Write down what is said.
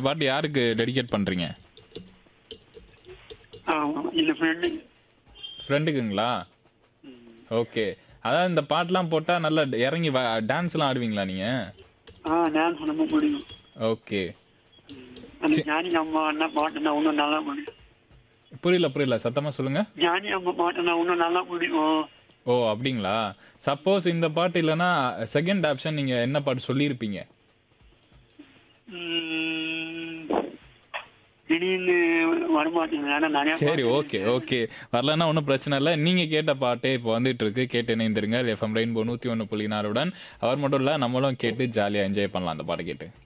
பாட்டு யாருக்கு டெடிகேட் பண்றீங்க ஆமா இந்த ஃப்ரெண்டு ஃப்ரெண்டுக்குங்களா ஓகே அதான் இந்த பாட்டெலாம் போட்டால் நல்லா இறங்கி டான்ஸ்லாம் ஆடுவீங்களா நீங்கள் ஆ டான்ஸ் ரொம்ப பிடிக்கும் ஓகே அந்த ஞானி அம்மா அண்ணா பாட்டுனா இன்னும் நல்லா பிடிக்கும் புரியல புரியல சத்தமாக சொல்லுங்கள் ஞானி அம்மா பாட்டுனா இன்னும் நல்லா பிடிக்கும் ஓ அப்படிங்களா சப்போஸ் இந்த பாட்டு இல்லைன்னா செகண்ட் ஆப்ஷன் நீங்கள் என்ன பாட்டு சொல்லியிருப்பீங்க ம், திடீர்னு வரமாட்டேங்குது ஆனா நிறைய சரி பாட்டு ஓகே ஓகே வரலன்னா ஒன்றும் பிரச்சனை இல்லை நீங்கள் கேட்ட பாட்டே இப்போ வந்துட்டு இருக்கு கேட்டு இணைந்திருங்க எஃப்எம் ரெயின்போ நூற்றி ஒன்று புள்ளி நாலுடன் அவர் மட்டும் இல்லை நம்மளும் கேட்டு ஜாலியாக என்ஜாய் பண்ணலாம் அந்த பாட்டை கேட்டு